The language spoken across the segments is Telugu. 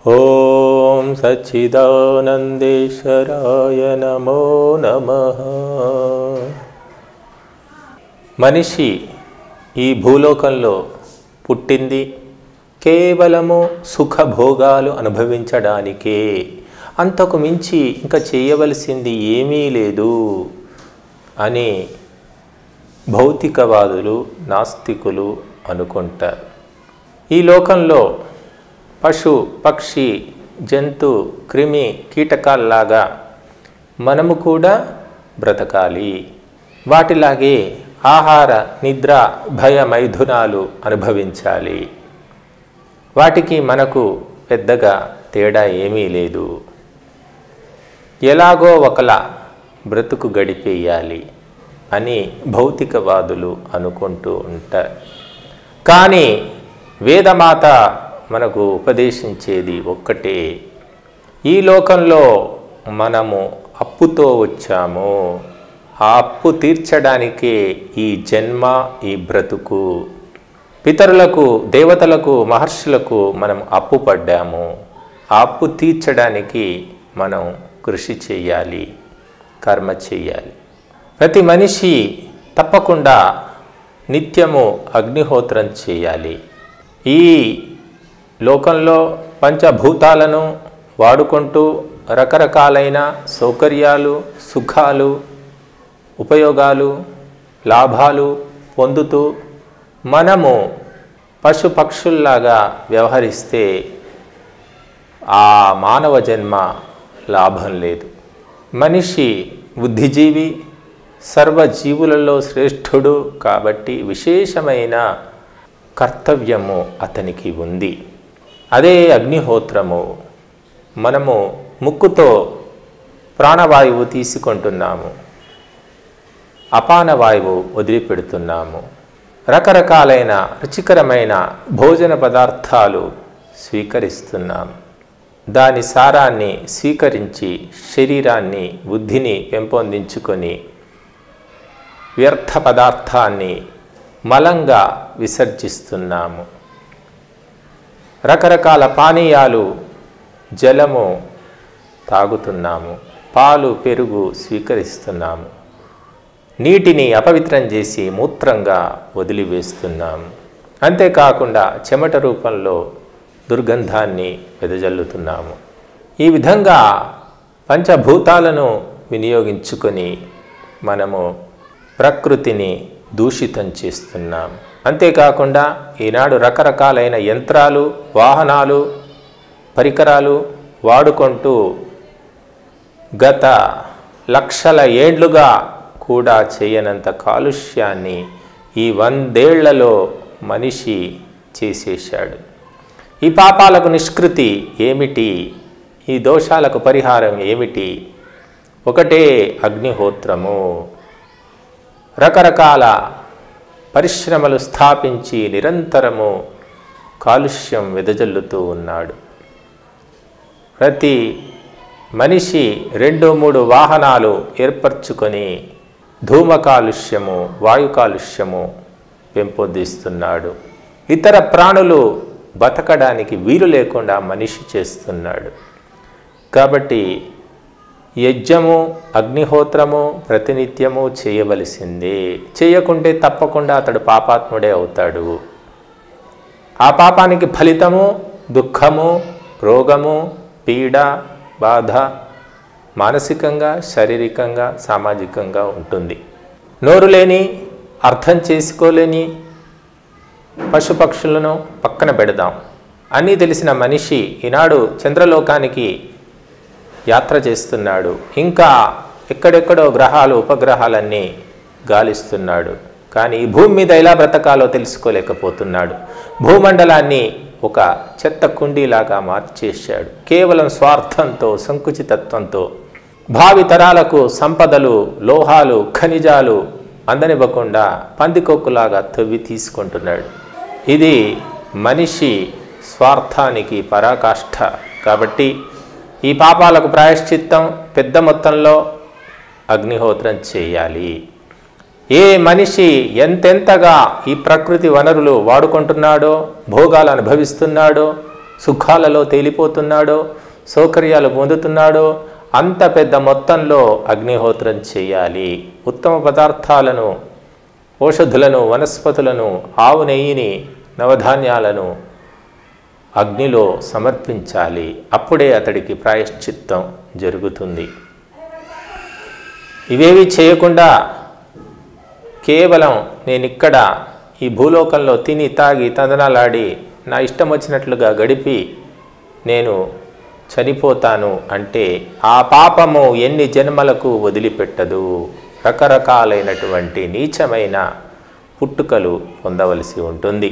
ఓం సచ్చిదానందేశ్వరాయ నమో నమ మనిషి ఈ భూలోకంలో పుట్టింది కేవలము సుఖభోగాలు అనుభవించడానికే అంతకు మించి ఇంకా చేయవలసింది ఏమీ లేదు అని భౌతికవాదులు నాస్తికులు అనుకుంటారు ఈ లోకంలో పశు పక్షి జంతు క్రిమి కీటకాల్లాగా మనము కూడా బ్రతకాలి వాటిలాగే ఆహార నిద్ర భయ మైథునాలు అనుభవించాలి వాటికి మనకు పెద్దగా తేడా ఏమీ లేదు ఎలాగో ఒకలా బ్రతుకు గడిపేయాలి అని భౌతికవాదులు అనుకుంటూ ఉంటారు కానీ వేదమాత మనకు ఉపదేశించేది ఒక్కటే ఈ లోకంలో మనము అప్పుతో వచ్చాము ఆ అప్పు తీర్చడానికే ఈ జన్మ ఈ బ్రతుకు పితరులకు దేవతలకు మహర్షులకు మనం అప్పు పడ్డాము ఆ అప్పు తీర్చడానికి మనం కృషి చేయాలి కర్మ చేయాలి ప్రతి మనిషి తప్పకుండా నిత్యము అగ్నిహోత్రం చేయాలి ఈ లోకంలో పంచభూతాలను వాడుకుంటూ రకరకాలైన సౌకర్యాలు సుఖాలు ఉపయోగాలు లాభాలు పొందుతూ మనము పశుపక్షుల్లాగా వ్యవహరిస్తే ఆ మానవ జన్మ లాభం లేదు మనిషి బుద్ధిజీవి సర్వజీవులలో శ్రేష్ఠుడు కాబట్టి విశేషమైన కర్తవ్యము అతనికి ఉంది అదే అగ్నిహోత్రము మనము ముక్కుతో ప్రాణవాయువు తీసుకుంటున్నాము అపాన వాయువు వదిలిపెడుతున్నాము రకరకాలైన రుచికరమైన భోజన పదార్థాలు స్వీకరిస్తున్నాము దాని సారాన్ని స్వీకరించి శరీరాన్ని బుద్ధిని పెంపొందించుకొని వ్యర్థ పదార్థాన్ని మలంగా విసర్జిస్తున్నాము రకరకాల పానీయాలు జలము తాగుతున్నాము పాలు పెరుగు స్వీకరిస్తున్నాము నీటిని అపవిత్రం చేసి మూత్రంగా వదిలివేస్తున్నాము అంతేకాకుండా చెమట రూపంలో దుర్గంధాన్ని వెదజల్లుతున్నాము ఈ విధంగా పంచభూతాలను వినియోగించుకొని మనము ప్రకృతిని దూషితం చేస్తున్నాం అంతేకాకుండా ఈనాడు రకరకాలైన యంత్రాలు వాహనాలు పరికరాలు వాడుకుంటూ గత లక్షల ఏండ్లుగా కూడా చేయనంత కాలుష్యాన్ని ఈ వందేళ్లలో మనిషి చేసేశాడు ఈ పాపాలకు నిష్కృతి ఏమిటి ఈ దోషాలకు పరిహారం ఏమిటి ఒకటే అగ్నిహోత్రము రకరకాల పరిశ్రమలు స్థాపించి నిరంతరము కాలుష్యం వెదజల్లుతూ ఉన్నాడు ప్రతి మనిషి రెండు మూడు వాహనాలు ఏర్పరచుకొని ధూమ కాలుష్యము వాయు కాలుష్యము పెంపొందిస్తున్నాడు ఇతర ప్రాణులు బతకడానికి వీలు లేకుండా మనిషి చేస్తున్నాడు కాబట్టి యజ్ఞము అగ్నిహోత్రము ప్రతినిత్యము చేయవలసిందే చేయకుంటే తప్పకుండా అతడు పాపాత్ముడే అవుతాడు ఆ పాపానికి ఫలితము దుఃఖము రోగము పీడ బాధ మానసికంగా శారీరకంగా సామాజికంగా ఉంటుంది నోరు లేని అర్థం చేసుకోలేని పశుపక్షులను పక్కన పెడదాం అన్నీ తెలిసిన మనిషి ఈనాడు చంద్రలోకానికి యాత్ర చేస్తున్నాడు ఇంకా ఎక్కడెక్కడో గ్రహాలు ఉపగ్రహాలన్నీ గాలిస్తున్నాడు కానీ ఈ భూమి మీద ఎలా బ్రతకాలో తెలుసుకోలేకపోతున్నాడు భూమండలాన్ని ఒక చెత్త కుండీలాగా మార్చేశాడు కేవలం స్వార్థంతో సంకుచితత్వంతో భావి తరాలకు సంపదలు లోహాలు ఖనిజాలు అందనివ్వకుండా పందికొక్కులాగా తవ్వి తీసుకుంటున్నాడు ఇది మనిషి స్వార్థానికి పరాకాష్ఠ కాబట్టి ఈ పాపాలకు ప్రాయశ్చిత్తం పెద్ద మొత్తంలో అగ్నిహోత్రం చేయాలి ఏ మనిషి ఎంతెంతగా ఈ ప్రకృతి వనరులు వాడుకుంటున్నాడో భోగాలు అనుభవిస్తున్నాడో సుఖాలలో తేలిపోతున్నాడో సౌకర్యాలు పొందుతున్నాడో అంత పెద్ద మొత్తంలో అగ్నిహోత్రం చేయాలి ఉత్తమ పదార్థాలను ఔషధులను వనస్పతులను ఆవు నెయ్యిని నవధాన్యాలను అగ్నిలో సమర్పించాలి అప్పుడే అతడికి ప్రాయశ్చిత్తం జరుగుతుంది ఇవేవి చేయకుండా కేవలం నేను ఇక్కడ ఈ భూలోకంలో తిని తాగి తందనాలాడి నా ఇష్టం వచ్చినట్లుగా గడిపి నేను చనిపోతాను అంటే ఆ పాపము ఎన్ని జన్మలకు వదిలిపెట్టదు రకరకాలైనటువంటి నీచమైన పుట్టుకలు పొందవలసి ఉంటుంది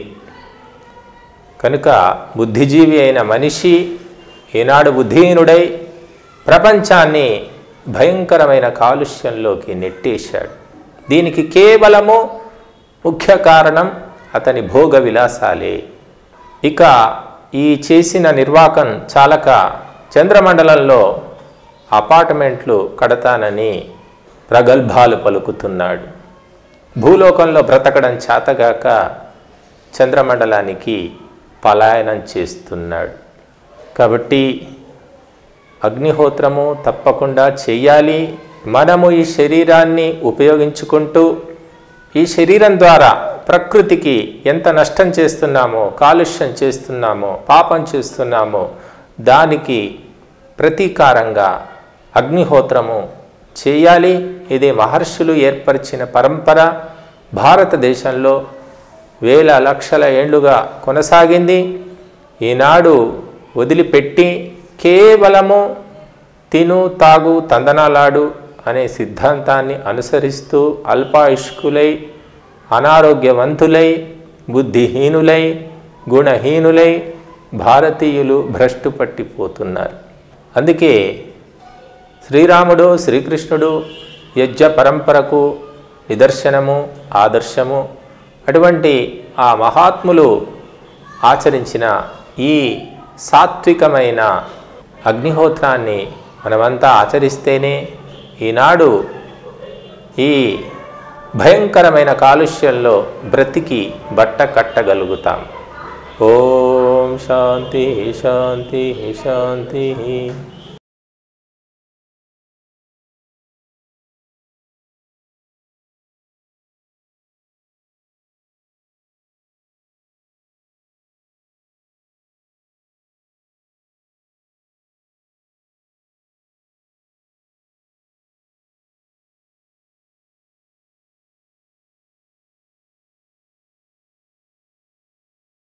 కనుక బుద్ధిజీవి అయిన మనిషి ఈనాడు బుద్ధిహీనుడై ప్రపంచాన్ని భయంకరమైన కాలుష్యంలోకి నెట్టేశాడు దీనికి కేవలము ముఖ్య కారణం అతని భోగ విలాసాలే ఇక ఈ చేసిన నిర్వాకం చాలక చంద్రమండలంలో అపార్ట్మెంట్లు కడతానని ప్రగల్భాలు పలుకుతున్నాడు భూలోకంలో బ్రతకడం చేతగాక చంద్రమండలానికి పలాయనం చేస్తున్నాడు కాబట్టి అగ్నిహోత్రము తప్పకుండా చెయ్యాలి మనము ఈ శరీరాన్ని ఉపయోగించుకుంటూ ఈ శరీరం ద్వారా ప్రకృతికి ఎంత నష్టం చేస్తున్నామో కాలుష్యం చేస్తున్నామో పాపం చేస్తున్నామో దానికి ప్రతీకారంగా అగ్నిహోత్రము చేయాలి ఇది మహర్షులు ఏర్పరిచిన పరంపర భారతదేశంలో వేల లక్షల ఏండ్లుగా కొనసాగింది ఈనాడు వదిలిపెట్టి కేవలము తిను తాగు తందనాలాడు అనే సిద్ధాంతాన్ని అనుసరిస్తూ అల్పాయుష్కులై అనారోగ్యవంతులై బుద్ధిహీనులై గుణహీనులై భారతీయులు భ్రష్టు పట్టిపోతున్నారు అందుకే శ్రీరాముడు శ్రీకృష్ణుడు యజ్ఞ పరంపరకు నిదర్శనము ఆదర్శము అటువంటి ఆ మహాత్ములు ఆచరించిన ఈ సాత్వికమైన అగ్నిహోత్రాన్ని మనమంతా ఆచరిస్తేనే ఈనాడు ఈ భయంకరమైన కాలుష్యంలో బ్రతికి బట్ట కట్టగలుగుతాం ఓం శాంతి శాంతి శాంతి